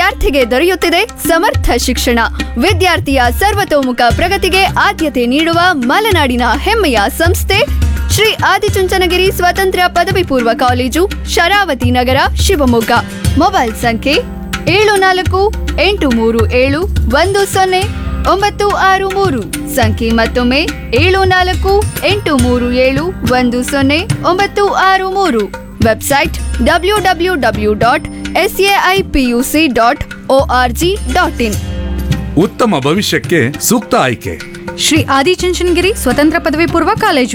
ವಿದ್ಯಾರ್ಥಿಗೆ ದೊರೆಯುತ್ತಿದೆ ಸಮರ್ಥ ಶಿಕ್ಷಣ ವಿದ್ಯಾರ್ಥಿಯ ಸರ್ವತೋಮುಖ ಪ್ರಗತಿಗೆ ಆದ್ಯತೆ ನೀಡುವ ಮಲೆನಾಡಿನ ಹೆಮ್ಮೆಯ ಸಂಸ್ಥೆ ಶ್ರೀ ಆದಿಚುಂಚನಗಿರಿ ಸ್ವತಂತ್ರ ಪದವಿ ಪೂರ್ವ ಕಾಲೇಜು ಶರಾವತಿ ನಗರ ಶಿವಮೊಗ್ಗ ಮೊಬೈಲ್ ಸಂಖ್ಯೆ ಏಳು ನಾಲ್ಕು ಎಂಟು ಮೂರು ಏಳು ಒಂದು ಸೊನ್ನೆ ಒಂಬತ್ತು ಆರು ಮೂರು ಸಂಖ್ಯೆ ಮತ್ತೊಮ್ಮೆ ಏಳು ನಾಲ್ಕು ಎಂಟು ಮೂರು ಏಳು ಒಂದು ಸೊನ್ನೆ ಒಂಬತ್ತು ಆರು ಮೂರು website W W W dot SAI PUC dot O R G dot in ಉತ್ತಮ ಭವಿಷ್ಯಕ್ಕೆ ಸೂಕ್ತ ಆಯ್ಕೆ ಶ್ರೀ ಆದಿಚುಂಚನಗಿರಿ ಸ್ವತಂತ್ರ ಪದವಿ ಪೂರ್ವ ಕಾಲೇಜು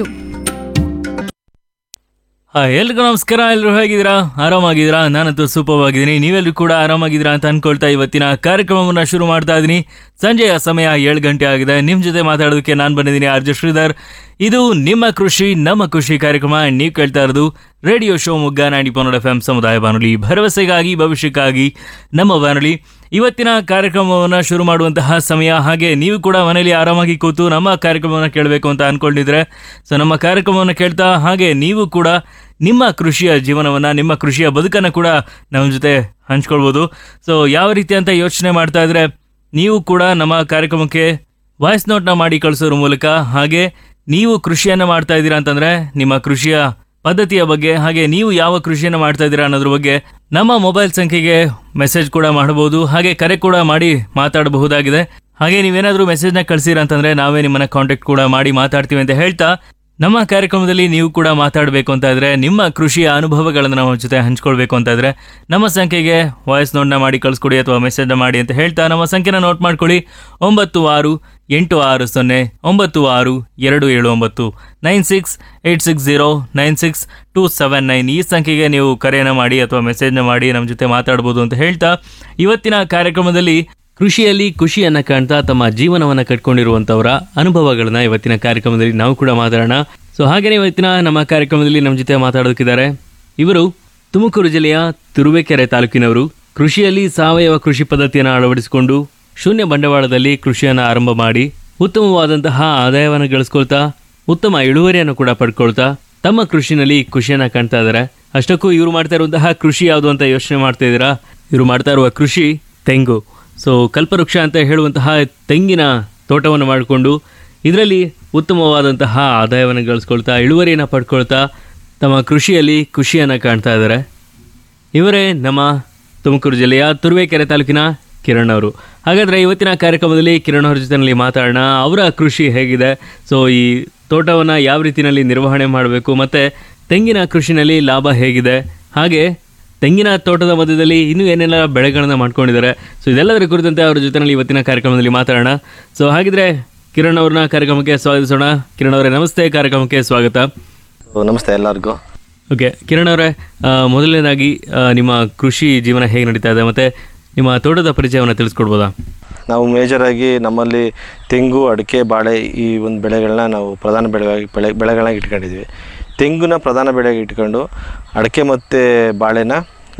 ಹಾಯ್ ಎಲ್ರಿಗೂ ನಮಸ್ಕಾರ ಎಲ್ಲರೂ ಹೇಗಿದ್ದೀರಾ ಆರಾಮಾಗಿದ್ದೀರಾ ನಾನಂತೂ ಸೂಪರ್ ಆಗಿದ್ದೀನಿ ನೀವೆಲ್ಲರೂ ಕೂಡ ಆರಾಮಾಗಿದ್ದೀರಾ ಅಂತ ಅನ್ಕೊಳ್ತಾ ಇವತ್ತಿನ ಕಾರ್ಯಕ್ರಮವನ್ನು ಶುರು ಮಾಡ್ತಾ ಇದ್ದೀನಿ ಸಂಜೆಯ ಸಮಯ ಏಳು ಗಂಟೆ ಆಗಿದೆ ನಿಮ್ಮ ಜೊತೆ ಮಾತಾಡೋದಕ್ಕೆ ನಾನು ಬಂದಿದ್ದೀನಿ ಆರ್ಜೆ ಶ್ರೀಧರ್ ಇದು ನಿಮ್ಮ ಕೃಷಿ ನಮ್ಮ ಖುಷಿ ಕಾರ್ಯಕ್ರಮ ನೀವು ಕೇಳ್ತಾ ಇರೋದು ರೇಡಿಯೋ ಶೋ ಮುಗ್ಗ ನಾಡಿ ಪನ್ನಡ ಎಫ್ ಎಂ ಸಮುದಾಯ ಬಾನುಲಿ ಭರವಸೆಗಾಗಿ ಭವಿಷ್ಯಕ್ಕಾಗಿ ನಮ್ಮ ಬಾನುಲಿ ಇವತ್ತಿನ ಕಾರ್ಯಕ್ರಮವನ್ನು ಶುರು ಮಾಡುವಂತಹ ಸಮಯ ಹಾಗೆ ನೀವು ಕೂಡ ಮನೆಯಲ್ಲಿ ಆರಾಮಾಗಿ ಕೂತು ನಮ್ಮ ಕಾರ್ಯಕ್ರಮವನ್ನು ಕೇಳಬೇಕು ಅಂತ ಅನ್ಕೊಂಡಿದ್ರೆ ಸೊ ನಮ್ಮ ಕಾರ್ಯಕ್ರಮವನ್ನು ಕೇಳ್ತಾ ಹಾಗೆ ನೀವು ಕೂಡ ನಿಮ್ಮ ಕೃಷಿಯ ಜೀವನವನ್ನು ನಿಮ್ಮ ಕೃಷಿಯ ಬದುಕನ್ನು ಕೂಡ ನಮ್ಮ ಜೊತೆ ಹಂಚ್ಕೊಳ್ಬೋದು ಸೊ ಯಾವ ರೀತಿ ಅಂತ ಯೋಚನೆ ಮಾಡ್ತಾ ಇದ್ರೆ ನೀವು ಕೂಡ ನಮ್ಮ ಕಾರ್ಯಕ್ರಮಕ್ಕೆ ವಾಯ್ಸ್ ನೋಟ್ನ ಮಾಡಿ ಕಳಿಸೋದ್ರ ಮೂಲಕ ಹಾಗೆ ನೀವು ಕೃಷಿಯನ್ನು ಮಾಡ್ತಾ ಇದ್ದೀರಾ ಅಂತಂದ್ರೆ ನಿಮ್ಮ ಕೃಷಿಯ ಪದ್ಧತಿಯ ಬಗ್ಗೆ ಹಾಗೆ ನೀವು ಯಾವ ಕೃಷಿಯನ್ನು ಮಾಡ್ತಾ ಇದ್ದೀರಾ ಅನ್ನೋದ್ರ ಬಗ್ಗೆ ನಮ್ಮ ಮೊಬೈಲ್ ಸಂಖ್ಯೆಗೆ ಮೆಸೇಜ್ ಕೂಡ ಮಾಡಬಹುದು ಹಾಗೆ ಕರೆ ಕೂಡ ಮಾಡಿ ಮಾತಾಡಬಹುದಾಗಿದೆ ಹಾಗೆ ನೀವೇನಾದರೂ ಮೆಸೇಜ್ನ ಕಳಿಸಿರ ಅಂತಂದ್ರೆ ನಾವೇ ನಿಮ್ಮನ್ನ ಕಾಂಟ್ಯಾಕ್ಟ್ ಕೂಡ ಮಾಡಿ ಮಾತಾಡ್ತೀವಿ ಅಂತ ಹೇಳ್ತಾ ನಮ್ಮ ಕಾರ್ಯಕ್ರಮದಲ್ಲಿ ನೀವು ಕೂಡ ಮಾತಾಡಬೇಕು ಅಂತ ಇದ್ರೆ ನಿಮ್ಮ ಕೃಷಿಯ ಅನುಭವಗಳನ್ನು ನಮ್ಮ ಜೊತೆ ಹಂಚ್ಕೊಳ್ಬೇಕು ಅಂತ ಇದ್ರೆ ನಮ್ಮ ಸಂಖ್ಯೆಗೆ ವಾಯ್ಸ್ ನೋಟ್ನ ಮಾಡಿ ಕಳಿಸ್ಕೊಡಿ ಅಥವಾ ಮೆಸೇಜ್ನ ಮಾಡಿ ಅಂತ ಹೇಳ್ತಾ ನಮ್ಮ ಸಂಖ್ಯೆನ ನೋಟ್ ಮಾಡ್ಕೊಳ್ಳಿ ಒಂಬತ್ತು ಆರು ಎಂಟು ಆರು ಸೊನ್ನೆ ಒಂಬತ್ತು ಆರು ಎರಡು ಏಳು ಒಂಬತ್ತು nine six eight six zero nine six two seven nine ಈ ಸಂಖ್ಯೆಗೆ ನೀವು ಕರೆಯನ್ನು ಮಾಡಿ ಅಥವಾ ಮೆಸೇಜ್ನ ಮಾಡಿ ನಮ್ಮ ಜೊತೆ ಮಾತಾಡ್ಬೋದು ಅಂತ ಹೇಳ್ತಾ ಇವತ್ತಿನ ಕಾರ್ಯಕ್ರಮದಲ್ಲಿ ಕೃಷಿಯಲ್ಲಿ ಖುಷಿಯನ್ನ ಕಾಣ್ತಾ ತಮ್ಮ ಜೀವನವನ್ನ ಕಟ್ಕೊಂಡಿರುವಂತವರ ಅನುಭವಗಳನ್ನ ಇವತ್ತಿನ ಕಾರ್ಯಕ್ರಮದಲ್ಲಿ ನಾವು ಕೂಡ ಮಾತಾಡೋಣ ಸೊ ಹಾಗೇನೇ ಇವತ್ತಿನ ನಮ್ಮ ಕಾರ್ಯಕ್ರಮದಲ್ಲಿ ನಮ್ಮ ಜೊತೆ ಮಾತಾಡೋದಕ್ಕಿದ್ದಾರೆ ಇವರು ತುಮಕೂರು ಜಿಲ್ಲೆಯ ತುರುವೇಕೆರೆ ತಾಲೂಕಿನವರು ಕೃಷಿಯಲ್ಲಿ ಸಾವಯವ ಕೃಷಿ ಪದ್ಧತಿಯನ್ನು ಅಳವಡಿಸಿಕೊಂಡು ಶೂನ್ಯ ಬಂಡವಾಳದಲ್ಲಿ ಕೃಷಿಯನ್ನು ಆರಂಭ ಮಾಡಿ ಉತ್ತಮವಾದಂತಹ ಆದಾಯವನ್ನು ಗಳಿಸ್ಕೊಳ್ತಾ ಉತ್ತಮ ಇಳುವರಿಯನ್ನು ಕೂಡ ಪಡ್ಕೊಳ್ತಾ ತಮ್ಮ ಕೃಷಿನಲ್ಲಿ ಖುಷಿಯನ್ನ ಕಾಣ್ತಾ ಇದ್ದಾರೆ ಅಷ್ಟಕ್ಕೂ ಇವರು ಮಾಡ್ತಾ ಇರುವಂತಹ ಕೃಷಿ ಯಾವುದು ಅಂತ ಯೋಚನೆ ಮಾಡ್ತಾ ಇದ್ದೀರಾ ಇವರು ಮಾಡ್ತಾ ಇರುವ ಕೃಷಿ ತೆಂಗು ಸೊ ಕಲ್ಪವೃಕ್ಷ ಅಂತ ಹೇಳುವಂತಹ ತೆಂಗಿನ ತೋಟವನ್ನು ಮಾಡಿಕೊಂಡು ಇದರಲ್ಲಿ ಉತ್ತಮವಾದಂತಹ ಆದಾಯವನ್ನು ಗಳಿಸ್ಕೊಳ್ತಾ ಇಳುವರಿಯನ್ನು ಪಡ್ಕೊಳ್ತಾ ತಮ್ಮ ಕೃಷಿಯಲ್ಲಿ ಖುಷಿಯನ್ನು ಕಾಣ್ತಾ ಇದ್ದಾರೆ ಇವರೇ ನಮ್ಮ ತುಮಕೂರು ಜಿಲ್ಲೆಯ ತುರುವೇಕೆರೆ ತಾಲೂಕಿನ ಕಿರಣ್ ಅವರು ಹಾಗಾದರೆ ಇವತ್ತಿನ ಕಾರ್ಯಕ್ರಮದಲ್ಲಿ ಕಿರಣ್ ಅವ್ರ ಜೊತೆನಲ್ಲಿ ಮಾತಾಡೋಣ ಅವರ ಕೃಷಿ ಹೇಗಿದೆ ಸೊ ಈ ತೋಟವನ್ನು ಯಾವ ರೀತಿಯಲ್ಲಿ ನಿರ್ವಹಣೆ ಮಾಡಬೇಕು ಮತ್ತು ತೆಂಗಿನ ಕೃಷಿನಲ್ಲಿ ಲಾಭ ಹೇಗಿದೆ ಹಾಗೆ ತೆಂಗಿನ ತೋಟದ ಮಧ್ಯದಲ್ಲಿ ಇನ್ನೂ ಏನೆಲ್ಲ ಬೆಳೆಗಳನ್ನ ಮಾಡ್ಕೊಂಡಿದ್ದಾರೆ ಸೊ ಇದೆಲ್ಲದರ ಕುರಿತಂತೆ ಅವರ ಜೊತೆನಲ್ಲಿ ಇವತ್ತಿನ ಕಾರ್ಯಕ್ರಮದಲ್ಲಿ ಮಾತಾಡೋಣ ಸೊ ಹಾಗಿದ್ರೆ ಕಿರಣ್ ಅವ್ರನ್ನ ಕಾರ್ಯಕ್ರಮಕ್ಕೆ ಸ್ವಾಗತಿಸೋಣ ಕಿರಣ್ ಅವರೇ ನಮಸ್ತೆ ಕಾರ್ಯಕ್ರಮಕ್ಕೆ ಸ್ವಾಗತ ನಮಸ್ತೆ ಎಲ್ಲರಿಗೂ ಓಕೆ ಕಿರಣ್ ಅವರೇ ಆ, ಮೊದಲನೇದಾಗಿ ಆ, ನಿಮ್ಮ ಕೃಷಿ ಜೀವನ ಹೇಗೆ ನಡೀತಾ ಇದೆ ಮತ್ತು ನಿಮ್ಮ ತೋಟದ ಪರಿಚಯವನ್ನು ತಿಳಿಸ್ಕೊಡ್ಬೋದಾ ನಾವು ಮೇಜರಾಗಿ ನಮ್ಮಲ್ಲಿ ತೆಂಗು ಅಡಿಕೆ ಬಾಳೆ ಈ ಒಂದು ಬೆಳೆಗಳನ್ನ ನಾವು ಪ್ರಧಾನ ಬೆಳೆಯಾಗಿ ಬೆಳೆ ಬೆಳೆಗಳನ್ನ ಇಟ್ಕೊಂಡಿದ್ವಿ ತೆಂಗುನ ಪ್ರಧಾನ ಬೆಳೆಯಾಗಿ ಇಟ್ಕೊಂಡು ಅಡಿಕೆ ಮತ್ತು ಬಾಳೆನ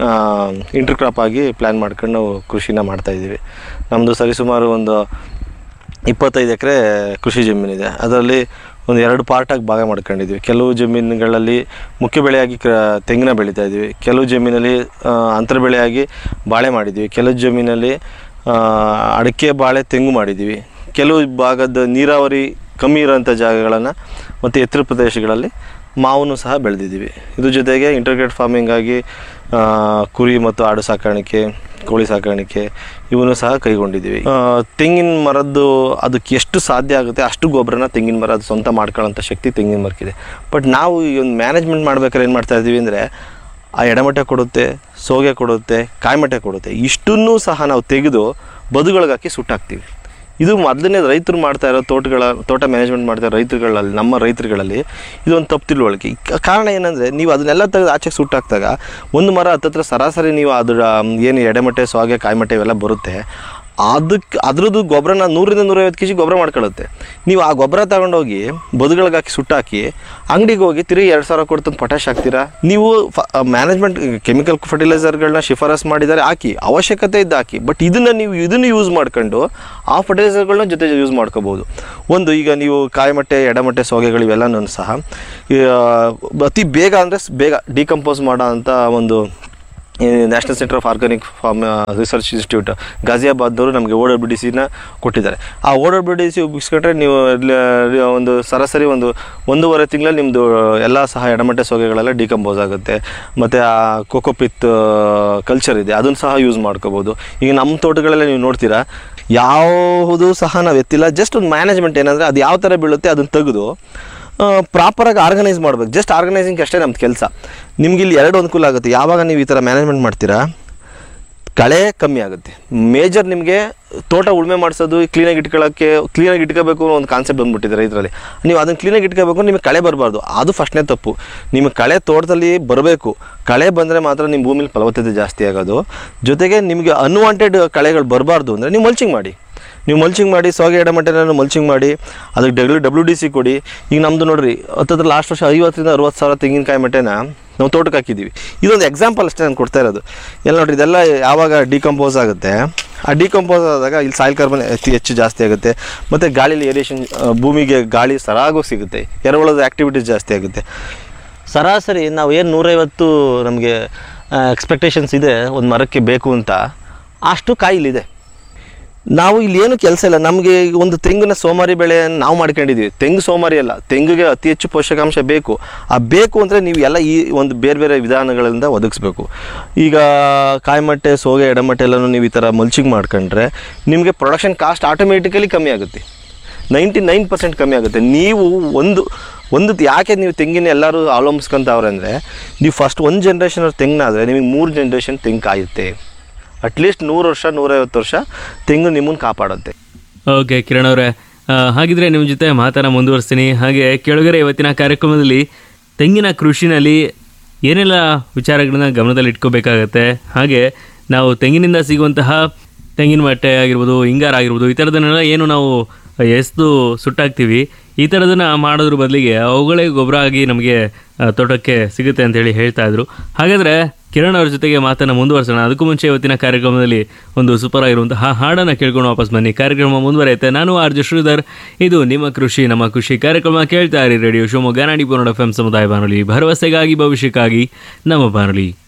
ಇಂಟರ್ ಕ್ರಾಪ್ ಆಗಿ ಪ್ಲ್ಯಾನ್ ಮಾಡ್ಕೊಂಡು ನಾವು ಕೃಷಿನ ಮಾಡ್ತಾಯಿದ್ದೀವಿ ನಮ್ಮದು ಸರಿಸುಮಾರು ಒಂದು ಇಪ್ಪತ್ತೈದು ಎಕರೆ ಕೃಷಿ ಜಮೀನಿದೆ ಅದರಲ್ಲಿ ಒಂದು ಎರಡು ಪಾರ್ಟಾಗಿ ಭಾಗ ಮಾಡ್ಕೊಂಡಿದ್ವಿ ಕೆಲವು ಜಮೀನುಗಳಲ್ಲಿ ಮುಖ್ಯ ಬೆಳೆಯಾಗಿ ಕ ತೆಂಗಿನ ಬೆಳೀತಾ ಇದ್ವಿ ಕೆಲವು ಜಮೀನಲ್ಲಿ ಆ, ಅಂತರ ಬೆಳೆಯಾಗಿ ಬಾಳೆ ಮಾಡಿದ್ವಿ ಕೆಲವು ಜಮೀನಲ್ಲಿ ಆ, ಅಡಿಕೆ ಬಾಳೆ ತೆಂಗು ಮಾಡಿದ್ವಿ ಕೆಲವು ಭಾಗದ ನೀರಾವರಿ ಕಮ್ಮಿ ಇರೋಂಥ ಜಾಗಗಳನ್ನು ಮತ್ತು ಎತ್ತರ ಪ್ರದೇಶಗಳಲ್ಲಿ ಮಾವನ್ನು ಸಹ ಬೆಳೆದಿದ್ದೀವಿ ಇದ್ರ ಜೊತೆಗೆ ಇಂಟರ್ಗ್ರೇಟ್ ಫಾರ್ಮಿಂಗ್ ಆಗಿ ಆ, ಕುರಿ ಮತ್ತು ಆಡು ಸಾಕಾಣಿಕೆ ಕೋಳಿ ಸಾಕಾಣಿಕೆ ಇವನು ಸಹ ಕೈಗೊಂಡಿದ್ದೀವಿ ಆ, ತೆಂಗಿನ ಮರದ್ದು ಅದಕ್ಕೆ ಎಷ್ಟು ಸಾಧ್ಯ ಆಗುತ್ತೆ ಅಷ್ಟು ಗೊಬ್ಬರನ ತೆಂಗಿನ ಮರ ಅದು ಸ್ವಂತ ಮಾಡ್ಕೊಳ್ಳೋಂಥ ಶಕ್ತಿ ತೆಂಗಿನ ಮರಕ್ಕಿದೆ ಬಟ್ ನಾವು ಈ ಒಂದು ಮ್ಯಾನೇಜ್ಮೆಂಟ್ ಮಾಡ್ಬೇಕಾದ್ರೆ ಏನು ಮಾಡ್ತಾ ಇದ್ದೀವಿ ಅಂದರೆ ಆ ಎಡಮಟ್ಟೆ ಕೊಡುತ್ತೆ ಸೋಗೆ ಕೊಡುತ್ತೆ ಕಾಯಿಮಟ್ಟೆ ಕೊಡುತ್ತೆ ಇಷ್ಟನ್ನೂ ಸಹ ನಾವು ತೆಗೆದು ಬದುಗಳಿಗೆ ಹಾಕಿ ಸುಟ್ಟಾಕ್ತೀವಿ ಇದು ಮೊದಲನೇ ರೈತರು ಮಾಡ್ತಾ ಇರೋ ತೋಟಗಳ ತೋಟ ಮ್ಯಾನೇಜ್ಮೆಂಟ್ ಮಾಡ್ತಾ ಇರೋ ರೈತರುಗಳಲ್ಲಿ ನಮ್ಮ ರೈತರುಗಳಲ್ಲಿ ಇದೊಂದು ತಪ್ಪು ತಿಳುವಳಿಕೆ ಈ ಕ- ಕಾರಣ ಏನಂದರೆ ನೀವು ಅದನ್ನೆಲ್ಲ ತೆಗೆದು ಆಚೆಗೆ ಸುಟ್ಟಾಕ್ದಾಗ ಒಂದು ಮರ ಹತ್ತತ್ರ ಸರಾಸರಿ ನೀವು ಅದರ ಏನು ಎಡೆಮಟ್ಟೆ ಸ್ವಾಗೆ ಕಾಯಿಮಟ್ಟೆ ಇವೆಲ್ಲ ಬರುತ್ತೆ ಅದಕ್ಕೆ ಅದ್ರದ್ದು ಗೊಬ್ಬರನ ನೂರಿಂದ ನೂರೈವತ್ತು ಕೆ ಜಿ ಗೊಬ್ಬರ ಮಾಡ್ಕೊಳ್ಳುತ್ತೆ ನೀವು ಆ ಗೊಬ್ಬರ ತಗೊಂಡೋಗಿ ಬದುಗಳಿಗೆ ಹಾಕಿ ಸುಟ್ಟಾಕಿ ಅಂಗಡಿಗೆ ಹೋಗಿ ತಿರುಗಿ ಎರಡು ಸಾವಿರ ಕೊಡ್ತು ಪೊಟ್ಯಾಶ್ ಹಾಕ್ತೀರಾ ನೀವು ಮ್ಯಾನೇಜ್ಮೆಂಟ್ ಕೆಮಿಕಲ್ ಫರ್ಟಿಲೈಸರ್ಗಳನ್ನ ಶಿಫಾರಸ್ ಮಾಡಿದ್ದಾರೆ ಹಾಕಿ ಅವಶ್ಯಕತೆ ಇದ್ದು ಹಾಕಿ ಬಟ್ ಇದನ್ನು ನೀವು ಇದನ್ನು ಯೂಸ್ ಮಾಡ್ಕೊಂಡು ಆ ಫರ್ಟಿಲೈಸರ್ಗಳನ್ನ ಜೊತೆ ಯೂಸ್ ಮಾಡ್ಕೋಬೋದು ಒಂದು ಈಗ ನೀವು ಕಾಯಿಮಟ್ಟೆ ಎಡಮಟ್ಟೆ ಸೋಗೆಗಳು ಇವೆಲ್ಲನೂ ಸಹ ಈ, ಆ, ಅತಿ ಬೇಗ ಅಂದರೆ ಬೇಗ ಡಿಕಂಪೋಸ್ ಮಾಡೋ ಅಂಥ ಒಂದು national centre of organic farm research institute ಗಾಜಿಯಾಬಾದ್ದವರು ನಮಗೆ ಓ ಡಬ್ಲ್ಯೂ ಡಿ ಸಿನ ಕೊಟ್ಟಿದ್ದಾರೆ ಆ ಓ ಡಬ್ಲ್ಯೂ ಡಿ ಸಿ ಉಪಯೋಗಿಸ್ಕೊಂಡ್ರೆ ನೀವು ಲ- ಒಂದು ಸರಾಸರಿ ಒಂದು ಒಂದೂವರೆ ತಿಂಗಳಲ್ಲಿ ನಿಮ್ಮದು ಎಲ್ಲ ಸಹ ಎಡಮಟ್ಟೆ ಸೋಗೆಗಳೆಲ್ಲ ಡಿಕಂಪೋಸ್ ಆಗುತ್ತೆ ಮತ್ತು ಆ ಕೋಕೋಪಿತ್ ಕಲ್ಚರ್ ಇದೆ ಅದನ್ನು ಸಹ ಯೂಸ್ ಮಾಡ್ಕೋಬೋದು ಈಗ ನಮ್ಮ ತೋಟಗಳೆಲ್ಲ ನೀವು ನೋಡ್ತೀರಾ ಯಾವುದು ಸಹ ನಾವು ಎತ್ತಿಲ್ಲ ಜಸ್ಟ್ ಒಂದು ಮ್ಯಾನೇಜ್ಮೆಂಟ್ ಏನಂದರೆ ಅದು ಯಾವ ಥರ ಬೀಳುತ್ತೆ ಅದನ್ನು ತೆಗೆದು ಪ್ರಾಪರಾಗಿ ಆರ್ಗನೈಸ್ ಮಾಡ್ಬೇಕು ಜಸ್ಟ್ ಆರ್ಗನೈಸಿಂಗ್ ಅಷ್ಟೇ ನಮ್ಮ ಕೆಲಸ ನಿಮ್ಗೆ ಇಲ್ಲಿ ಎರಡು ಅನುಕೂಲ ಆಗುತ್ತೆ ಯಾವಾಗ ನೀವು ಈ ಥರ ಮ್ಯಾನೇಜ್ಮೆಂಟ್ ಮಾಡ್ತೀರಾ ಕಳೆ ಕಮ್ಮಿ ಆಗುತ್ತೆ ಮೇಜರ್ ನಿಮಗೆ ತೋಟ ಉಳುಮೆ ಮಾಡಿಸೋದು ಕ್ಲೀನಾಗಿ ಇಟ್ಕೊಳ್ಳೋಕ್ಕೆ ಕ್ಲೀನಾಗಿ ಇಟ್ಕೋಬೇಕು ಅನ್ನೋ ಒಂದು ಕಾನ್ಸೆಪ್ಟ್ ಬಂದ್ಬಿಟ್ಟಿದ್ದಾರೆ ಇದರಲ್ಲಿ ನೀವು ಅದನ್ನು ಕ್ಲೀನಾಗಿ ಇಟ್ಕೋಬೇಕು ನಿಮಗೆ ಕಳೆ ಬರಬಾರ್ದು ಅದು ಫಸ್ಟ್ನೇ ತಪ್ಪು ನಿಮಗೆ ಕಳೆ ತೋಟದಲ್ಲಿ ಬರಬೇಕು ಕಳೆ ಬಂದರೆ ಮಾತ್ರ ನಿಮ್ಮ ಭೂಮಿಲಿ ಫಲವತ್ತತೆ ಜಾಸ್ತಿ ಆಗೋದು ಜೊತೆಗೆ ನಿಮಗೆ ಅನ್ವಾಂಟೆಡ್ ಕಳೆಗಳು ಬರಬಾರ್ದು ಅಂದರೆ ನೀವು ಮಲ್ಚಿಂಗ್ ಮಾಡಿ ನೀವು ಮಲ್ಚಿಂಗ್ ಮಾಡಿ ಸೋಗೆ ಎಡಮಟ್ಟೆನ ಮಲ್ಚಿಂಗ್ ಮಾಡಿ ಅದಕ್ಕೆ ಡಬ್ಲ್ಯೂ ಡಬ್ಲ್ಯೂ ಡಿ ಸಿ ಕೊಡಿ ಈಗ ನಮ್ಮದು ನೋಡ್ರಿ ಹತ್ತತ್ರ ಲಾಸ್ಟ್ ವರ್ಷ ಐವತ್ತರಿಂದ ಅರವತ್ತು ಸಾವಿರ ತೆಂಗಿನಕಾಯಿ ಮಟ್ಟೆನ ನಾವು ತೋಟಕ್ಕೆ ಹಾಕಿದ್ದೀವಿ ಇದೊಂದು ಎಕ್ಸಾಂಪಲ್ ಅಷ್ಟೇ ನಾನು ಕೊಡ್ತಾ ಇರೋದು ಎಲ್ಲ ನೋಡ್ರಿ ಇದೆಲ್ಲ ಯಾವಾಗ ಡಿಕಂಪೋಸ್ ಆಗುತ್ತೆ ಆ ಡಿಕಂಪೋಸ್ ಆದಾಗ ಇಲ್ಲಿ ಸಾಯಿಲ್ ಕಾರ್ಬನ್ ಅತಿ ಹೆಚ್ಚು ಜಾಸ್ತಿ ಆಗುತ್ತೆ ಮತ್ತು ಗಾಳಿಲಿ ಏರಿಯೇಷನ್ ಭೂಮಿಗೆ ಗಾಳಿ ಸರಾಗೋಗಿ ಸಿಗುತ್ತೆ ಎರೆಹುಳದ ಆ್ಯಕ್ಟಿವಿಟೀಸ್ ಜಾಸ್ತಿ ಆಗುತ್ತೆ ಸರಾಸರಿ ನಾವು ಏನು ನೂರೈವತ್ತು ನಮಗೆ ಎಕ್ಸ್ಪೆಕ್ಟೇಷನ್ಸ್ ಇದೆ ಒಂದು ಮರಕ್ಕೆ ಬೇಕು ಅಂತ ಅಷ್ಟು ಕಾಯಿಲಿದೆ ನಾವು ಇಲ್ಲಿ ಏನು ಕೆಲಸ ಇಲ್ಲ ನಮಗೆ ಈಗ ಒಂದು ತೆಂಗಿನ ಸೋಮಾರಿ ಬೆಳೆ ನಾವು ಮಾಡ್ಕೊಂಡಿದ್ದೀವಿ ತೆಂಗು ಸೋಮಾರಿ ಅಲ್ಲ ತೆಂಗಿಗೆ ಅತಿ ಹೆಚ್ಚು ಪೋಷಕಾಂಶ ಬೇಕು ಆ ಬೇಕು ಅಂದರೆ ನೀವು ಎಲ್ಲ ಈ ಒಂದು ಬೇರೆ ಬೇರೆ ವಿಧಾನಗಳಿಂದ ಒದಗಿಸ್ಬೇಕು ಈಗ ಕಾಯಿಮಟ್ಟೆ ಸೋಗೆ ಎಡಮಟ್ಟೆ ಎಲ್ಲನೂ ನೀವು ಈ ಥರ ಮಲ್ಚಿಂಗ್ ಮಾಡ್ಕೊಂಡ್ರೆ ನಿಮಗೆ ಪ್ರೊಡಕ್ಷನ್ ಕಾಸ್ಟ್ ಆಟೋಮೆಟಿಕಲಿ ಕಮ್ಮಿ ಆಗುತ್ತೆ ನೈಂಟಿ ನೈನ್ ಪರ್ಸೆಂಟ್ ಕಮ್ಮಿ ಆಗುತ್ತೆ ನೀವು ಒಂದು ಒಂದು ಯಾಕೆ ನೀವು ತೆಂಗಿನ ಎಲ್ಲರೂ ಅವಲಂಬಿಸ್ಕೊಂತವ್ರೆ ಅಂದರೆ ನೀವು ಫಸ್ಟ್ ಒಂದು ಜನ್ರೇಷನ್ ಅವ್ರ ತೆಂಗಿನಾದರೆ ನಿಮಗೆ ಮೂರು ಜನ್ರೇಷನ್ ತೆಂಗು ಕಾಯುತ್ತೆ ಅಟ್ಲೀಸ್ಟ್ ನೂರು ವರ್ಷ ನೂರೈವತ್ತು ವರ್ಷ ತೆಂಗು ನಿಮ್ಮನ್ನು ಕಾಪಾಡುತ್ತೆ ಓಕೆ ಕಿರಣ್ ಅವರೇ ಆ, ಹಾಗಿದ್ರೆ ನಿಮ್ಮ ಜೊತೆ ಮಾತನ್ನ ಮುಂದುವರಿಸ್ತೀನಿ ಹಾಗೆ ಕೆಳಗರೆ ಇವತ್ತಿನ ಕಾರ್ಯಕ್ರಮದಲ್ಲಿ ತೆಂಗಿನ ಕೃಷಿನಲ್ಲಿ ಏನೆಲ್ಲ ವಿಚಾರಗಳನ್ನ ಗಮನದಲ್ಲಿ ಇಟ್ಕೋಬೇಕಾಗತ್ತೆ ಹಾಗೆ ನಾವು ತೆಂಗಿನಿಂದ ಸಿಗುವಂತಹ ತೆಂಗಿನ ಮಟ್ಟೆ ಆಗಿರ್ಬೋದು ಹಿಂಗಾರ ಆಗಿರ್ಬೋದು ಈ ಥರದನ್ನೆಲ್ಲ ಏನು ನಾವು ಎಸ್ದು ಸುಟ್ಟಾಕ್ತೀವಿ ಈ ಥರದನ್ನ ಮಾಡೋದ್ರ ಬದಲಿಗೆ ಅವುಗಳೇ ಗೊಬ್ಬರ ಆಗಿ ನಮಗೆ ಆ, ತೋಟಕ್ಕೆ ಸಿಗುತ್ತೆ ಅಂತ ಹೇಳಿ ಹೇಳ್ತಾ ಇದ್ರು ಹಾಗಾದ್ರೆ ಕಿರಣ್ ಅವ್ರ ಜೊತೆಗೆ ಮಾತನ್ನ ಮುಂದುವರಿಸೋಣ ಅದಕ್ಕೂ ಮುಂಚೆ ಇವತ್ತಿನ ಕಾರ್ಯಕ್ರಮದಲ್ಲಿ ಒಂದು ಸೂಪರ್ ಆಗಿರುವಂತಹ ಹಾಡನ್ನ ಕೇಳ್ಕೊಂಡು ವಾಪಸ್ ಬನ್ನಿ ಕಾರ್ಯಕ್ರಮ ಮುಂದುವರೆಯುತ್ತೆ ನಾನು ಆರ್ ಜೆ ಶ್ರೀಧರ್ ಇದು ನಿಮ್ಮ ಕೃಷಿ ನಮ್ಮ ಕೃಷಿ ಕಾರ್ಯಕ್ರಮ ಕೇಳ್ತಾ ಇರಿ ರೇಡಿಯೋ ಶಿವಮೊಗ್ಗ ನಾಡಿ ಪೂರ್ಣ ಎಫ್ ಎಂ ಸಮುದಾಯ ಬಾನುಲಿ ಭರವಸೆಗಾಗಿ ಭವಿಷ್ಯಕ್ಕಾಗಿ ನಮ್ಮ ಬಾನುಲಿ